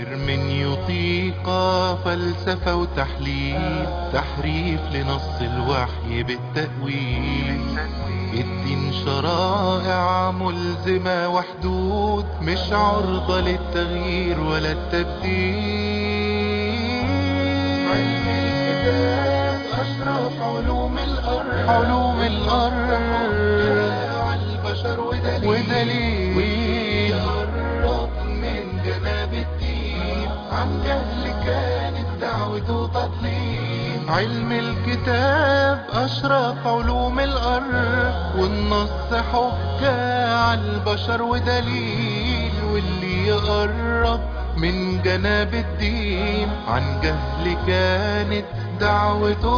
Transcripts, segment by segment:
يطيق فلسفة وتحليل تحريف لنص الوحي بالتأويل الدين شرائع ملزمة وحدود مش عرضة للتغيير ولا التبديل علم الكتاب أشرف علوم الأرض علوم الأرض البشر ودليل, ودليل ويقرب من جناب الدين عن جهل كانت دعوته تضليل علم الكتاب أشرف علوم الأرض والنص حجة على البشر ودليل واللي يقرب من جناب الدين عن جهل كانت دعوته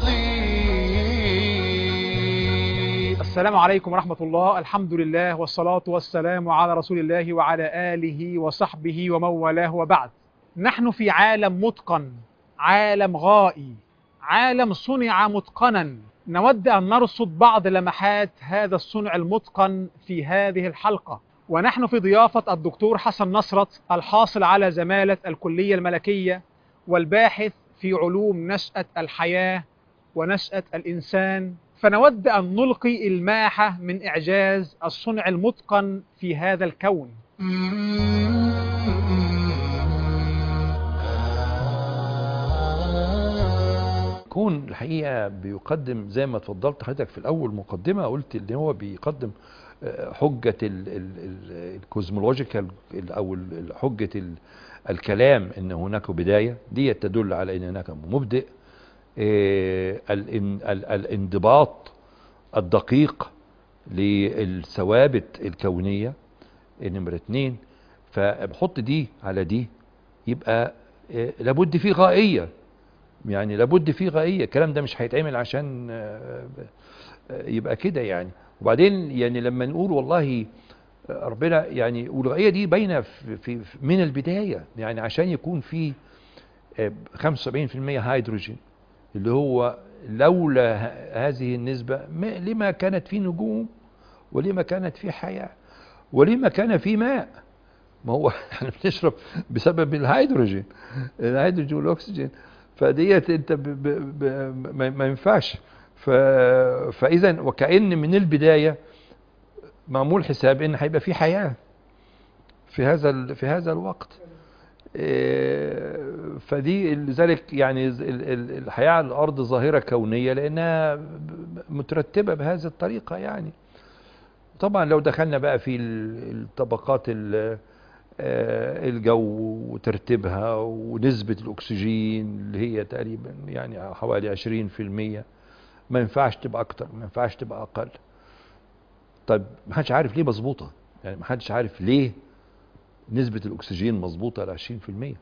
تضليل السلام عليكم ورحمة الله الحمد لله والصلاة والسلام على رسول الله وعلى آله وصحبه ومن والاه وبعد نحن في عالم متقن عالم غائي عالم صنع متقنا نود أن نرصد بعض لمحات هذا الصنع المتقن في هذه الحلقة ونحن في ضيافة الدكتور حسن نصرت الحاصل على زمالة الكلية الملكية والباحث في علوم نشأة الحياة ونشأة الإنسان فنود أن نلقي الماحة من إعجاز الصنع المتقن في هذا الكون كون الحقيقه بيقدم زي ما اتفضلت حضرتك في الاول مقدمه قلت ان هو بيقدم آه، حجه الكوزمولوجيكال او ال- حجه ال- الكلام ان هناك بدايه دي تدل على ان هناك مبدئ آه، الان- ال- الانضباط الدقيق للثوابت الكونيه نمره اتنين فبحط دي على دي يبقى آه، لابد في غائيه يعني لابد في غائيه الكلام ده مش هيتعمل عشان آه، آه، يبقى كده يعني وبعدين يعني لما نقول والله آه، ربنا يعني والغائيه دي باينه في, في في- من البدايه يعني عشان يكون في آه، 75% هيدروجين اللي هو لولا ه- هذه النسبه ما- لما كانت في نجوم ولما كانت في حياه ولما كان في ماء ما هو احنا بنشرب بسبب الهيدروجين الهيدروجين والاكسجين فديت انت ب ب ب ما, ما ينفعش ف فاذا وكأن من البدايه معمول حساب ان هيبقى في حياه في هذا ال- في هذا الوقت إيه، فدي لذلك يعني ال- ال- الحياه على الارض ظاهره كونيه لانها ب- ب- مترتبه بهذه الطريقه يعني طبعا لو دخلنا بقى في ال- الطبقات ال- آه، الجو وترتيبها ونسبة الأكسجين اللي هي تقريبا يعني حوالي 20% ما ينفعش تبقى أكتر ما ينفعش تبقى أقل طيب ما حدش عارف ليه مظبوطة يعني ما حدش عارف ليه نسبة الأكسجين مظبوطة على 20%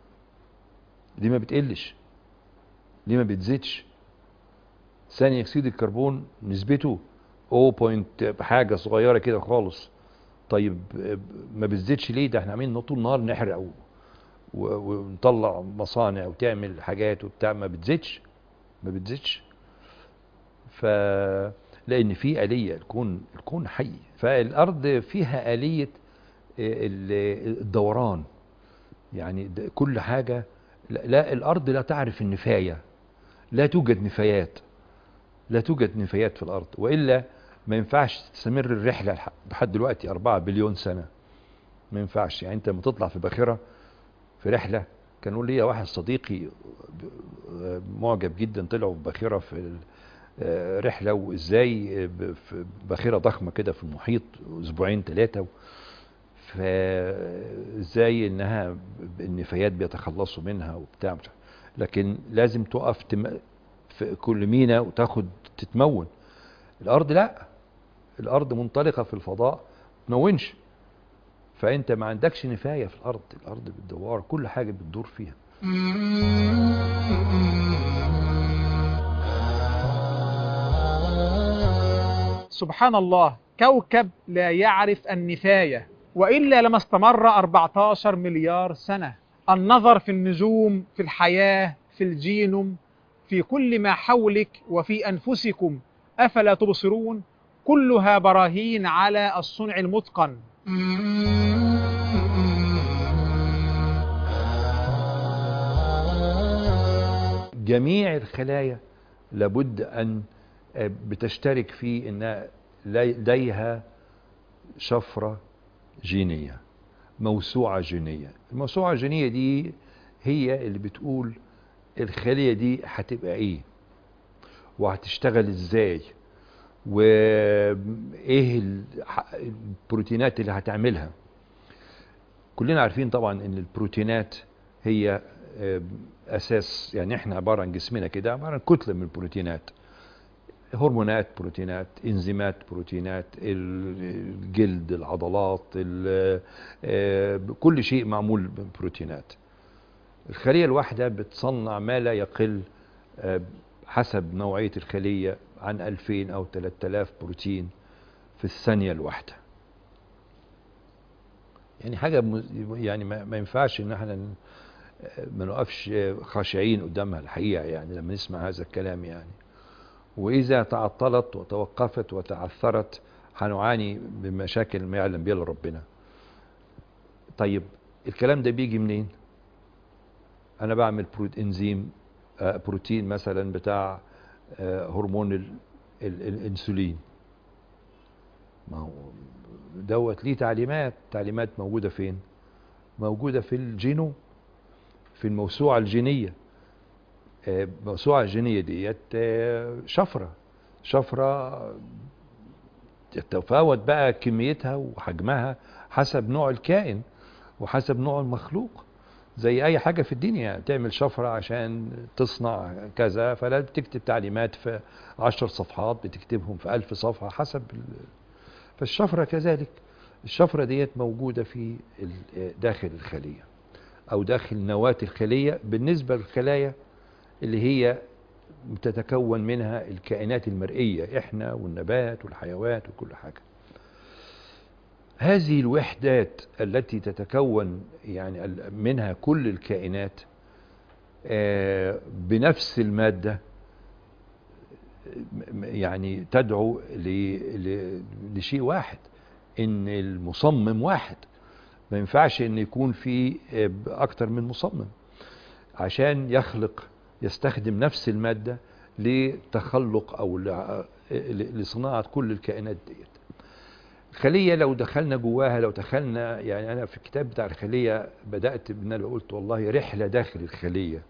ليه ما بتقلش ليه ما بتزيدش ثاني أكسيد الكربون نسبته 0. point حاجة صغيرة كده خالص طيب ما بتزيدش ليه ده احنا عاملين طول النهار نحرق و- و- ونطلع مصانع وتعمل حاجات وبتاع ما بتزيدش ما بتزيدش ف لان في آلية الكون الكون حي فالارض فيها آلية ال- الدوران يعني د- كل حاجة لا لا، الارض لا تعرف النفاية لا توجد نفايات لا توجد نفايات في الارض والا ما ينفعش تستمر الرحله لح- لحد دلوقتي 4 بليون سنه ما ينفعش يعني انت لما تطلع في باخره في رحله كان يقول لي واحد صديقي ب- آه، معجب جدا طلعوا في باخره في ال- آه، رحله وازاي آه، ب- في باخره ضخمه كده في المحيط اسبوعين ثلاثه فازاي انها ب- النفايات بيتخلصوا منها وبتاع مش عارف. لكن لازم تقف تم... في كل مينا وتاخد تتمون الارض لا الارض منطلقه في الفضاء ما تمونش فانت ما عندكش نفايه في الارض الارض بتدور كل حاجه بتدور فيها سبحان الله كوكب لا يعرف النفاية وإلا لما استمر 14 مليار سنة النظر في النجوم في الحياة في الجينوم في كل ما حولك وفي أنفسكم أفلا تبصرون كلها براهين على الصنع المتقن جميع الخلايا لابد ان آه، بتشترك في ان لديها شفره جينيه موسوعه جينيه الموسوعه الجينيه دي هي اللي بتقول الخليه دي هتبقى ايه وهتشتغل ازاي وايه الح- البروتينات اللي هتعملها كلنا عارفين طبعا ان البروتينات هي آه، اساس يعني احنا عباره عن جسمنا كده عباره عن كتله من البروتينات هرمونات بروتينات انزيمات بروتينات ال- الجلد العضلات ال- آه، كل شيء معمول ببروتينات الخليه الواحده بتصنع ما لا يقل آه، حسب نوعيه الخليه عن 2000 او 3000 بروتين في الثانيه الواحده يعني حاجه مز- يعني ما ما ينفعش ان احنا ن- ما نقفش خاشعين قدامها الحقيقه يعني لما نسمع هذا الكلام يعني واذا تعطلت وتوقفت وتعثرت هنعاني بمشاكل ما يعلم بها إلا ربنا طيب الكلام ده بيجي منين انا بعمل بروت انزيم آه، بروتين مثلا بتاع آه، هرمون ال- ال- الانسولين ما هو دوت ليه تعليمات تعليمات موجودة فين موجودة في الجينوم في الموسوعة الجينية آه، الموسوعة الجينية ديت آه، شفرة شفرة تتفاوت بقى كميتها وحجمها حسب نوع الكائن وحسب نوع المخلوق زي اي حاجة في الدنيا تعمل شفرة عشان تصنع كذا فلا بتكتب تعليمات في عشر صفحات بتكتبهم في ألف صفحة حسب ال... فالشفرة كذلك الشفرة ديت موجودة في ال- داخل الخلية أو داخل نواة الخلية بالنسبة للخلايا اللي هي تتكون منها الكائنات المرئية إحنا والنبات والحيوات وكل حاجة هذه الوحدات التي تتكون يعني ال- منها كل الكائنات آه، بنفس المادة م- يعني تدعو ل- ل- لشيء واحد ان المصمم واحد ما ينفعش ان يكون في آه، اكتر من مصمم عشان يخلق يستخدم نفس المادة لتخلق او لع- ل- لصناعة كل الكائنات ديت الخلية لو دخلنا جواها لو دخلنا يعني أنا في الكتاب بتاع الخلية بدأت بأن أنا قلت والله رحلة داخل الخلية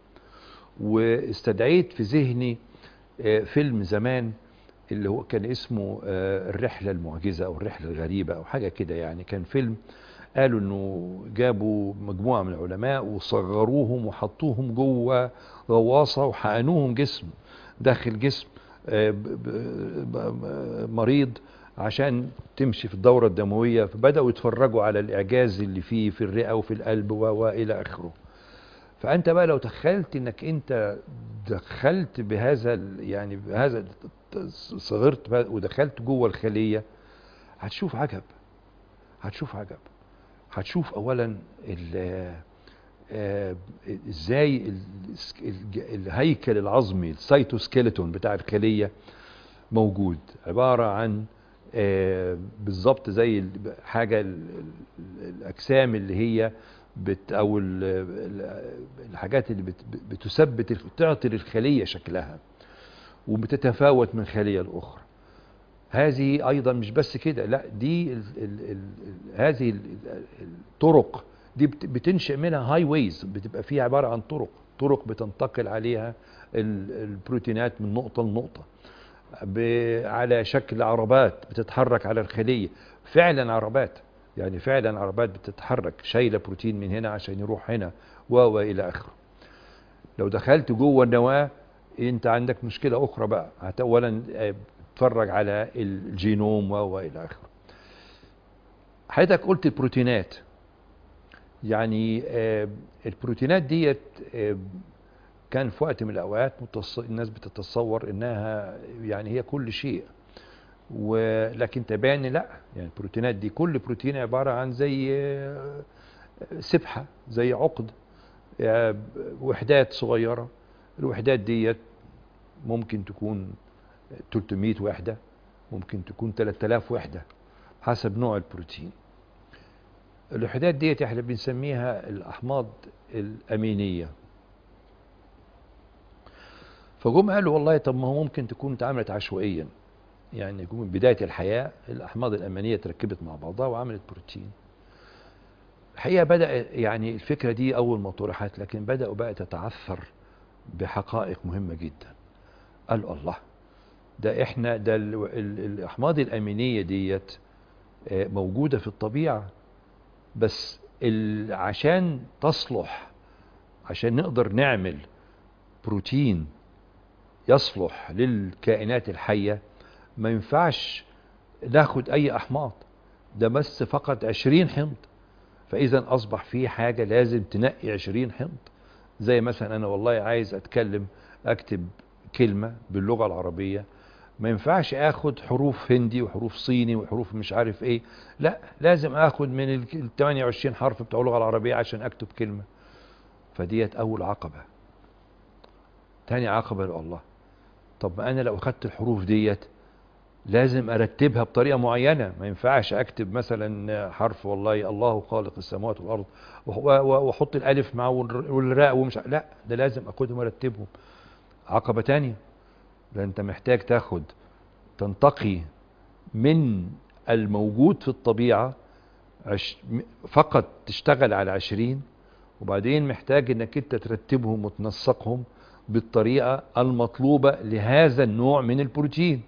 واستدعيت في ذهني آه، فيلم زمان اللي هو كان اسمه آه، الرحلة المعجزة أو الرحلة الغريبة أو حاجة كده يعني كان فيلم قالوا انه جابوا مجموعة من العلماء وصغروهم وحطوهم جوه غواصة وحقنوهم جسم داخل جسم آه، ب- ب- ب- مريض عشان تمشي في الدورة الدموية فبدأوا يتفرجوا على الإعجاز اللي فيه في الرئة وفي القلب و- وإلى آخره فأنت بقى لو تخيلت إنك أنت دخلت بهذا ال- يعني بهذا صغرت بقى ودخلت جوه الخلية هتشوف عجب هتشوف عجب هتشوف أولا ال- آه، ازاي ال- الج- الهيكل العظمي السيتوسكيلتون بتاع الخلية موجود عبارة عن آه، بالظبط زي ال- حاجة ال- ال- الأجسام اللي هي بت أو ال- ال- الحاجات اللي بت بتثبت الخ- تعطي للخلية شكلها وبتتفاوت من خلية لأخرى هذه أيضا مش بس كده لا دي ال ال ال ال هذه ال ال الطرق دي بت- بتنشئ منها هاي ويز بتبقى فيها عبارة عن طرق طرق بتنتقل عليها ال- البروتينات من نقطة لنقطة ب- على شكل عربات بتتحرك على الخلية فعلا عربات يعني فعلا عربات بتتحرك شايلة بروتين من هنا عشان يروح هنا و وإلى آخره لو دخلت جوه النواة انت عندك مشكلة أخرى بقى هت- أولا آه، تتفرج على الجينوم و وإلى آخره حضرتك قلت البروتينات يعني آه، البروتينات ديت آه، كان في وقت من الأوقات متص... الناس بتتصور إنها يعني هي كل شيء ولكن تبان لا يعني البروتينات دي كل بروتين عبارة عن زي آه، سبحة زي عقد آه، وحدات صغيرة الوحدات ديت ممكن تكون 300 وحدة ممكن تكون 3000 وحدة حسب نوع البروتين الوحدات ديت احنا بنسميها الأحماض الأمينية فجم قالوا والله طب ما هو ممكن تكون اتعملت عشوائيا يعني يكون من بدايه الحياه الاحماض الامينيه تركبت مع بعضها وعملت بروتين الحقيقه بدا يعني الفكره دي اول ما طرحت لكن بداوا بقى تتعثر بحقائق مهمه جدا قالوا الله ده احنا ده ال- ال- الاحماض الامينيه ديت آه، موجوده في الطبيعه بس ال- عشان تصلح عشان نقدر نعمل بروتين يصلح للكائنات الحيه ما ينفعش ناخد اي احماض ده بس فقط 20 حمض فاذا اصبح في حاجه لازم تنقي 20 حمض زي مثلا انا والله عايز اتكلم اكتب كلمه باللغه العربيه ما ينفعش اخد حروف هندي وحروف صيني وحروف مش عارف ايه لا لازم اخد من ال 28 حرف بتوع اللغه العربيه عشان اكتب كلمه فديت اول عقبه تاني عقبه يا الله طب ما انا لو اخدت الحروف ديت لازم ارتبها بطريقه معينه ما ينفعش اكتب مثلا حرف والله الله خالق السماوات والارض وح- و- واحط الالف معه والر- والراء ومش ع- لا ده لازم اخدهم وارتبهم عقبه تانية ده انت محتاج تاخد تنتقي من الموجود في الطبيعه عش م- فقط تشتغل على عشرين وبعدين محتاج انك انت ترتبهم وتنسقهم بالطريقه المطلوبه لهذا النوع من البروتين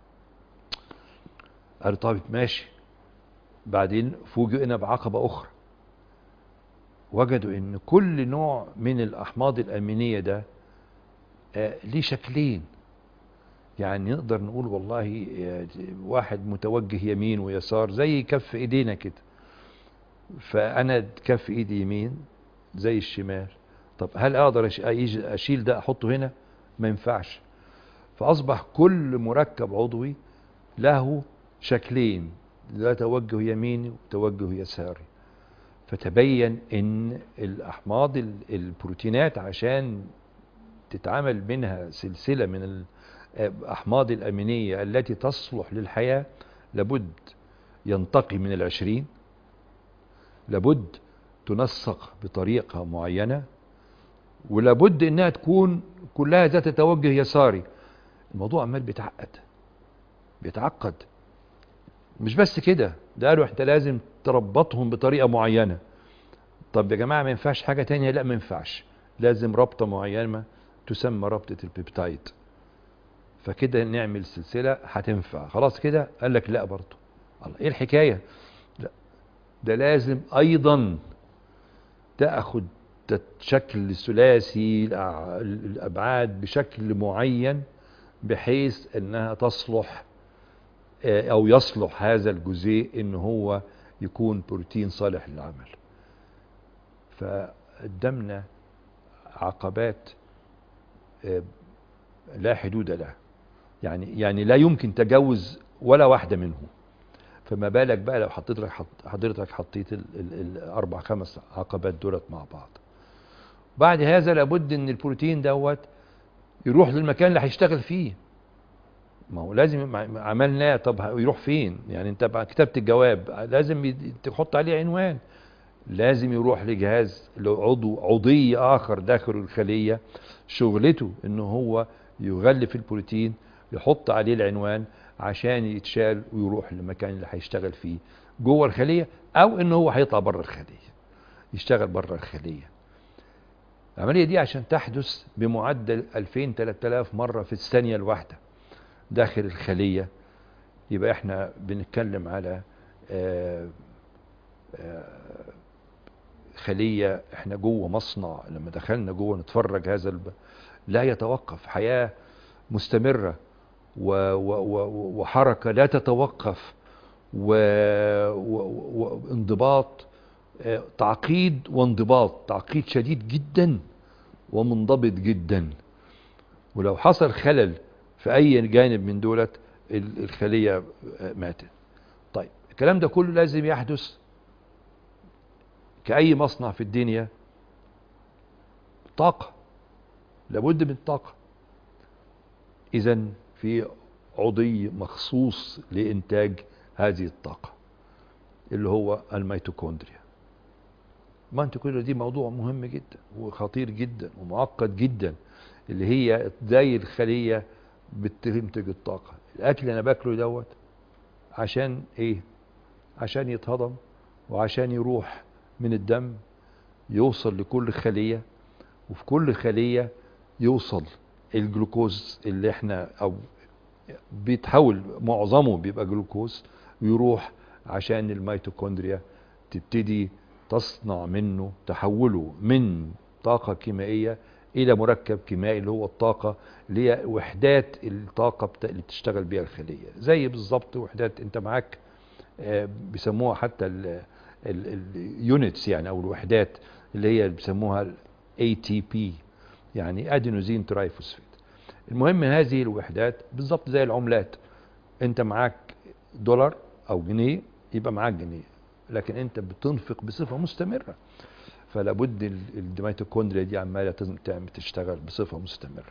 قالوا طيب ماشي بعدين فوجئنا بعقبة أخرى وجدوا إن كل نوع من الأحماض الأمينية ده آه، ليه شكلين يعني نقدر نقول والله آه، واحد متوجه يمين ويسار زي كف ايدينا كده فانا كف ايدي يمين زي الشمال طب هل اقدر أش- أيج- اشيل ده احطه هنا ما ينفعش فاصبح كل مركب عضوي له شكلين ده توجه يميني وتوجه يساري فتبين ان الاحماض ال- البروتينات عشان تتعمل منها سلسلة من الأحماض الأمينية التي تصلح للحياة لابد ينتقي من العشرين لابد تنسق بطريقة معينة ولابد انها تكون كلها ذات توجه يساري الموضوع عمال بيتعقد بيتعقد مش بس كده ده قالوا احنا لازم تربطهم بطريقة معينة طب يا جماعة ما ينفعش حاجة تانية لا ما ينفعش لازم رابطة معينة تسمى رابطة البيبتايد فكده نعمل سلسلة هتنفع خلاص كده قال لك لا برضه الله ايه الحكاية لا ده لازم ايضا تاخد شكل ثلاثي الأع- الابعاد بشكل معين بحيث انها تصلح آه، او يصلح هذا الجزيء ان هو يكون بروتين صالح للعمل فقدمنا عقبات آه، لا حدود لها يعني يعني لا يمكن تجاوز ولا واحده منهم فما بالك بقى لو حطيت حط حضرتك حطيت ال- ال- الاربع خمس عقبات دولت مع بعض بعد هذا لابد ان البروتين دوت يروح للمكان اللي هيشتغل فيه ما هو لازم مع- عملناه طب ه- يروح فين يعني انت بعد كتبت الجواب لازم يد- تحط عليه عنوان لازم يروح لجهاز عضو عضوي اخر داخل الخليه شغلته ان هو يغلف البروتين يحط عليه العنوان عشان يتشال ويروح للمكان اللي هيشتغل فيه جوه الخليه او ان هو هيطلع بره الخليه يشتغل بره الخليه العمليه دي عشان تحدث بمعدل 2000 3000 مره في الثانيه الواحده داخل الخليه يبقى احنا بنتكلم على آه، آه، خليه احنا جوه مصنع لما دخلنا جوه نتفرج هذا الب... لا يتوقف حياه مستمره و... و... و... وحركه لا تتوقف وانضباط و... و... وانضباط آه، تعقيد وانضباط تعقيد شديد جدا ومنضبط جدا ولو حصل خلل في اي جانب من دولت ال- الخليه آه، ماتت طيب الكلام ده كله لازم يحدث كأي مصنع في الدنيا طاقة لابد من طاقة إذا في عضي مخصوص لإنتاج هذه الطاقة اللي هو الميتوكوندريا الميتوكوندريا دي موضوع مهم جدا وخطير جدا ومعقد جدا اللي هي زي الخليه بتنتج الطاقه الاكل اللي انا باكله دوت عشان ايه عشان يتهضم وعشان يروح من الدم يوصل لكل خليه وفي كل خليه يوصل الجلوكوز اللي احنا او بيتحول معظمه بيبقى جلوكوز ويروح عشان الميتوكوندريا تبتدي تصنع منه تحوله من طاقة كيميائية إلى مركب كيميائي اللي هو الطاقة اللي هي وحدات الطاقة بتا- اللي بتشتغل بيها الخلية زي بالظبط وحدات أنت معاك آه، بيسموها حتى اليونتس يعني أو الوحدات اللي هي اللي بيسموها ال ATP يعني أدينوزين ترايفوسفيت المهم هذه الوحدات بالظبط زي العملات انت معاك دولار او جنيه يبقى معاك جنيه لكن انت بتنفق بصفه مستمره فلا بد ال- الميتوكوندريا دي عماله تز- تعمل تشتغل بصفه مستمره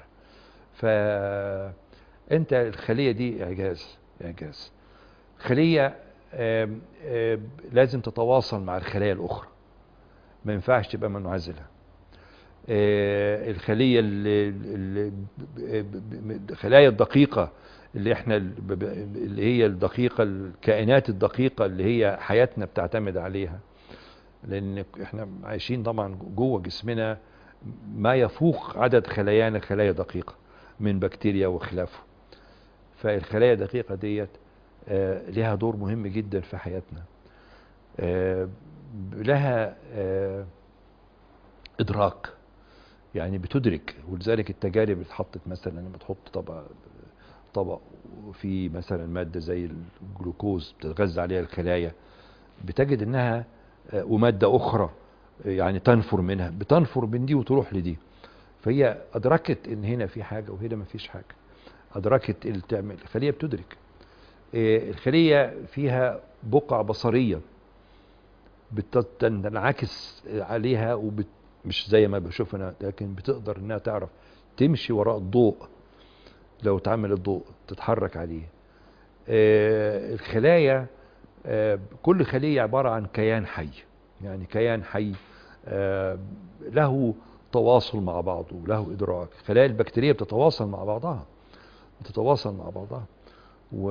فانت الخليه دي اعجاز اعجاز خليه آم، آم، لازم تتواصل مع الخلايا الاخرى ما ينفعش تبقى منعزله آه، الخليه اللي اللي- الخلايا الدقيقه اللي احنا ال- ب- ب- اللي هي الدقيقه الكائنات الدقيقه اللي هي حياتنا بتعتمد عليها لان احنا عايشين طبعا جوه جسمنا ما يفوق عدد خلايانا خلايا دقيقه من بكتيريا وخلافه فالخلايا الدقيقه ديت آه، لها دور مهم جدا في حياتنا آه، لها آه، ادراك يعني بتدرك ولذلك التجارب اللي اتحطت مثلا لما تحط طبق طبق فيه مثلا ماده زي الجلوكوز بتتغذى عليها الخلايا بتجد انها آه، وماده اخرى آه، يعني تنفر منها بتنفر من دي وتروح لدي فهي ادركت ان هنا في حاجه وهنا ما فيش حاجه ادركت اللي تعمل الخليه بتدرك آه، الخليه فيها بقع بصريه بتنعكس عليها وبت مش زي ما بشوف انا لكن بتقدر انها تعرف تمشي وراء الضوء لو اتعمل الضوء تتحرك عليه آه، الخلايا آه، كل خلية عبارة عن كيان حي يعني كيان حي آه، له تواصل مع بعضه له إدراك خلايا البكتيريا بتتواصل مع بعضها بتتواصل مع بعضها و...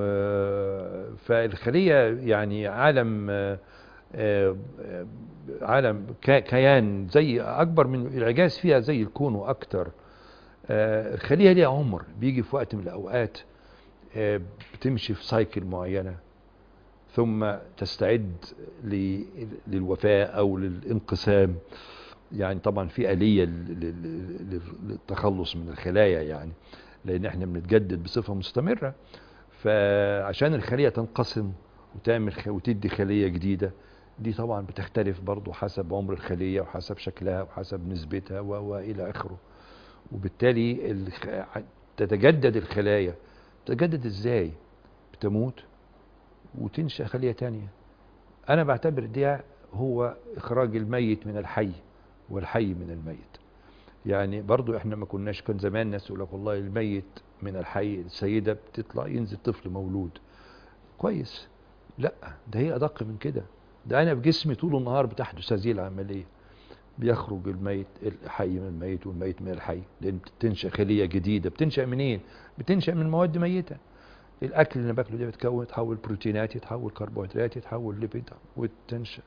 فالخلية يعني عالم آه، آه، آه، عالم ك- كيان زي أكبر من الإعجاز فيها زي الكون وأكتر آه، الخلية ليها عمر بيجي في وقت من الأوقات آه، بتمشي في سايكل معينة ثم تستعد ل- للوفاة أو للانقسام يعني طبعا في آلية لل- لل- لل- للتخلص من الخلايا يعني لأن احنا بنتجدد بصفة مستمرة فعشان الخلية تنقسم وتعمل خ- وتدي خلية جديدة دي طبعا بتختلف برضو حسب عمر الخلية وحسب شكلها وحسب نسبتها و- وإلى آخره وبالتالي الخ... تتجدد الخلايا تتجدد ازاي بتموت وتنشأ خلية تانية انا بعتبر ده هو اخراج الميت من الحي والحي من الميت يعني برضو احنا ما كناش كان زمان ناس يقول لك والله الميت من الحي السيدة بتطلع ينزل طفل مولود كويس لا ده هي ادق من كده ده انا في جسمي طول النهار بتحدث هذه العملية بيخرج الميت الحي من الميت والميت من الحي لان بتنشا خليه جديده بتنشا منين بتنشا من مواد ميته الاكل اللي أنا باكله ده بيتكون يتحول بروتينات يتحول كربوهيدرات يتحول ليبيد وتنشا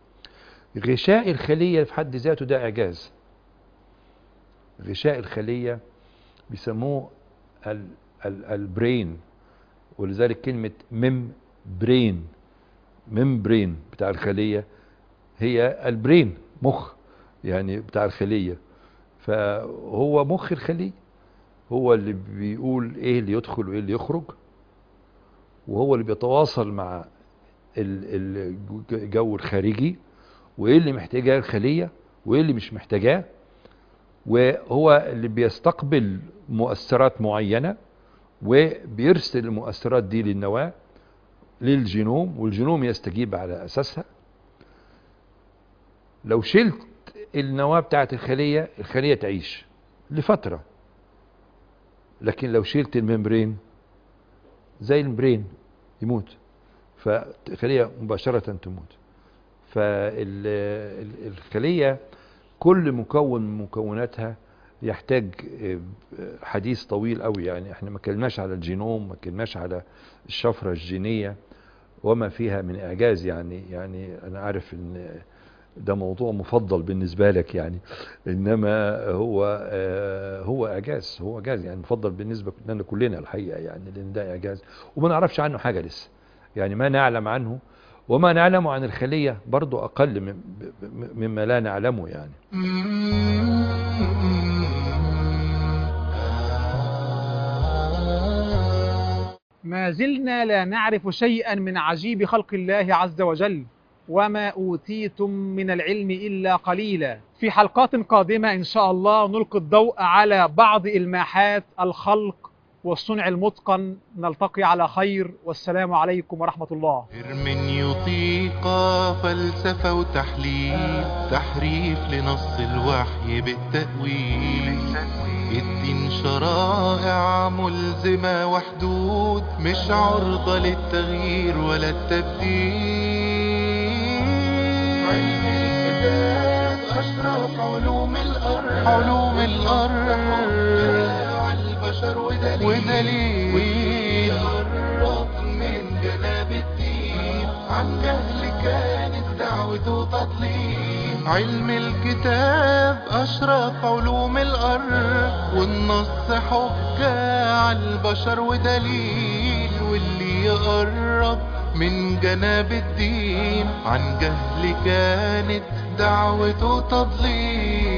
غشاء الخليه في حد ذاته ده اعجاز غشاء الخليه بيسموه ال ال البرين ولذلك كلمه مم برين ممبرين بتاع الخليه هي البرين مخ يعني بتاع الخلية فهو مخ الخلية هو اللي بيقول ايه اللي يدخل وايه اللي يخرج وهو اللي بيتواصل مع ال- الجو الخارجي وايه اللي محتاجاه الخلية وايه اللي مش محتاجاه وهو اللي بيستقبل مؤثرات معينة وبيرسل المؤثرات دي للنواة للجينوم والجينوم يستجيب على أساسها لو شلت النواة بتاعت الخلية الخلية تعيش لفترة لكن لو شلت الممبرين زي الممبرين يموت فالخلية مباشرة تموت فالخلية كل مكون من مكوناتها يحتاج آه، حديث طويل قوي يعني احنا ما اتكلمناش على الجينوم ما اتكلمناش على الشفرة الجينية وما فيها من اعجاز يعني يعني انا عارف ان ده موضوع مفضل بالنسبة لك يعني انما هو آه، هو اعجاز هو اعجاز يعني مفضل بالنسبة لنا كلنا الحقيقة يعني لان ده اعجاز وما نعرفش عنه حاجة لسه يعني ما نعلم عنه وما نعلم عن الخلية برضو اقل من- ب- مما لا نعلمه يعني ما زلنا لا نعرف شيئا من عجيب خلق الله عز وجل وما أوتيتم من العلم إلا قليلا في حلقات قادمة إن شاء الله نلقي الضوء على بعض إلماحات الخلق والصنع المتقن نلتقي على خير والسلام عليكم ورحمة الله هرمنيوطيق فلسفة وتحليل تحريف لنص الوحي بالتأويل الدين شرائع ملزمة وحدود مش عرضة للتغيير ولا التبديل علم الكتاب أشرف علوم الأرض علوم الأرض البشر ودليل ودليل قرب من جناب الدين عن جهل كانت دعوته تضليل علم الكتاب أشرف علوم الأرض والنص حجة على البشر ودليل واللي يقرب من جناب الدين عن جهل كانت دعوته تضليل